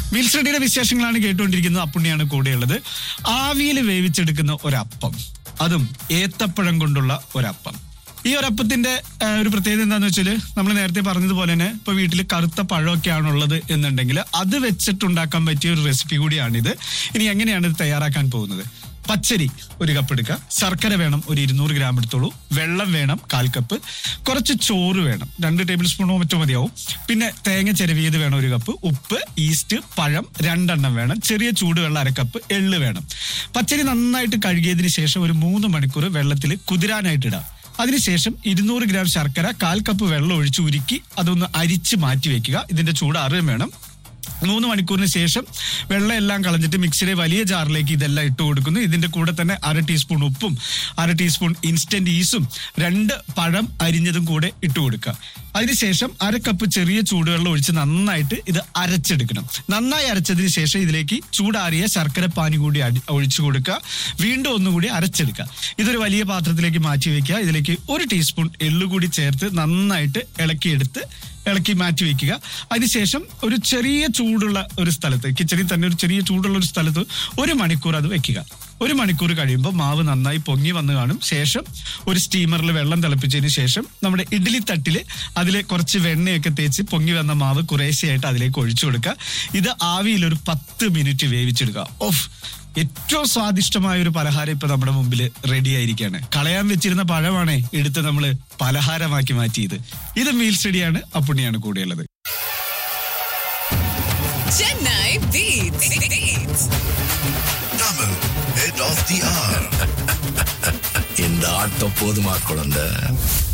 മീൽസ്റ്റഡിയുടെ വിശേഷങ്ങളാണ് കേട്ടുകൊണ്ടിരിക്കുന്നത് അപ്പുണ്ണിയാണ് കൂടെയുള്ളത് ആവിയിൽ വേവിച്ചെടുക്കുന്ന ഒരപ്പം അതും ഏത്തപ്പഴം കൊണ്ടുള്ള ഒരപ്പം ഈ ഒരപ്പത്തിന്റെ ആ, ഒരു പ്രത്യേകത എന്താന്ന് വെച്ചാൽ നമ്മൾ നേരത്തെ പറഞ്ഞതുപോലെ തന്നെ ഇപ്പൊ വീട്ടിൽ കറുത്ത പഴമൊക്കെ ആണുള്ളത് എന്നുണ്ടെങ്കിൽ അത് വെച്ചിട്ടുണ്ടാക്കാൻ പറ്റിയ ഒരു റെസിപ്പി കൂടിയാണിത് ഇനി എങ്ങനെയാണ് ഇത് തയ്യാറാക്കാൻ പോകുന്നത് പച്ചരി ഒരു കപ്പ് എടുക്കുക ശർക്കര വേണം ഒരു ഇരുന്നൂറ് ഗ്രാം എടുത്തോളൂ വെള്ളം വേണം കാൽ കപ്പ് കുറച്ച് ചോറ് വേണം രണ്ട് ടേബിൾ സ്പൂണോ മറ്റോ മതിയാവും പിന്നെ തേങ്ങ ചിരവിയത് വേണം ഒരു കപ്പ് ഉപ്പ് ഈസ്റ്റ് പഴം രണ്ടെണ്ണം വേണം ചെറിയ ചൂടുവെള്ളം അര കപ്പ് എള്ള് വേണം പച്ചരി നന്നായിട്ട് കഴുകിയതിന് ശേഷം ഒരു മൂന്ന് മണിക്കൂർ വെള്ളത്തിൽ കുതിരാനായിട്ട് ഇടാം അതിനുശേഷം ഇരുന്നൂറ് ഗ്രാം ശർക്കര കാൽ കപ്പ് വെള്ളം ഒഴിച്ച് ഉരുക്കി അതൊന്ന് അരിച്ച് മാറ്റി വെക്കുക ഇതിന്റെ ചൂട് അറിയാൻ വേണം മൂന്ന് മണിക്കൂറിന് ശേഷം വെള്ളം എല്ലാം കളഞ്ഞിട്ട് മിക്സിയുടെ വലിയ ജാറിലേക്ക് ഇതെല്ലാം ഇട്ട് കൊടുക്കുന്നു ഇതിന്റെ കൂടെ തന്നെ അര ടീസ്പൂൺ ഉപ്പും അര ടീസ്പൂൺ ഇൻസ്റ്റന്റ് ഈസും രണ്ട് പഴം അരിഞ്ഞതും കൂടെ ഇട്ട് കൊടുക്കുക അതിനുശേഷം അര കപ്പ് ചെറിയ ചൂടുവെള്ളം ഒഴിച്ച് നന്നായിട്ട് ഇത് അരച്ചെടുക്കണം നന്നായി അരച്ചതിന് ശേഷം ഇതിലേക്ക് ചൂടാറിയ ശർക്കര പാനി കൂടി അടി- ഒഴിച്ചു കൊടുക്കുക വീണ്ടും ഒന്നുകൂടി അരച്ചെടുക്കുക ഇതൊരു വലിയ പാത്രത്തിലേക്ക് മാറ്റി വെക്കുക ഇതിലേക്ക് ഒരു ടീസ്പൂൺ എള്ളു കൂടി ചേർത്ത് നന്നായിട്ട് ഇളക്കിയെടുത്ത് ഇളക്കി മാറ്റി വെക്കുക അതിനുശേഷം ഒരു ചെറിയ ചൂടുള്ള ഒരു സ്ഥലത്ത് കിച്ചണിൽ തന്നെ ഒരു ചെറിയ ചൂടുള്ള ഒരു സ്ഥലത്ത് ഒരു മണിക്കൂർ അത് വെക്കുക ഒരു മണിക്കൂർ കഴിയുമ്പോൾ മാവ് നന്നായി പൊങ്ങി വന്ന് കാണും ശേഷം ഒരു സ്റ്റീമറിൽ വെള്ളം തിളപ്പിച്ചതിന് ശേഷം നമ്മുടെ ഇഡ്ഡലി തട്ടിൽ അതിൽ കുറച്ച് വെണ്ണയൊക്കെ തേച്ച് പൊങ്ങി വന്ന മാവ് കുറേശ്ശെയായിട്ട് അതിലേക്ക് ഒഴിച്ചു കൊടുക്കുക ഇത് ആവിയിൽ ഒരു പത്ത് മിനിറ്റ് വേവിച്ചെടുക്കുക ഓഫ് ഏറ്റവും സ്വാദിഷ്ടമായ ഒരു പലഹാരം ഇപ്പൊ നമ്മുടെ മുമ്പിൽ റെഡി ആയിരിക്കുകയാണ് കളയാൻ വെച്ചിരുന്ന പഴമാണേ എടുത്ത് നമ്മൾ പലഹാരമാക്കി മാറ്റിയത് ഇത് മീൽ സ്റ്റഡിയാണ് അപ്പുണ്ണിയാണ് കൂടെയുള്ളത് Chennai Beats. Beats. Tamil, head of the hour. இந்த ஆட்டம் போதுமா குழந்தை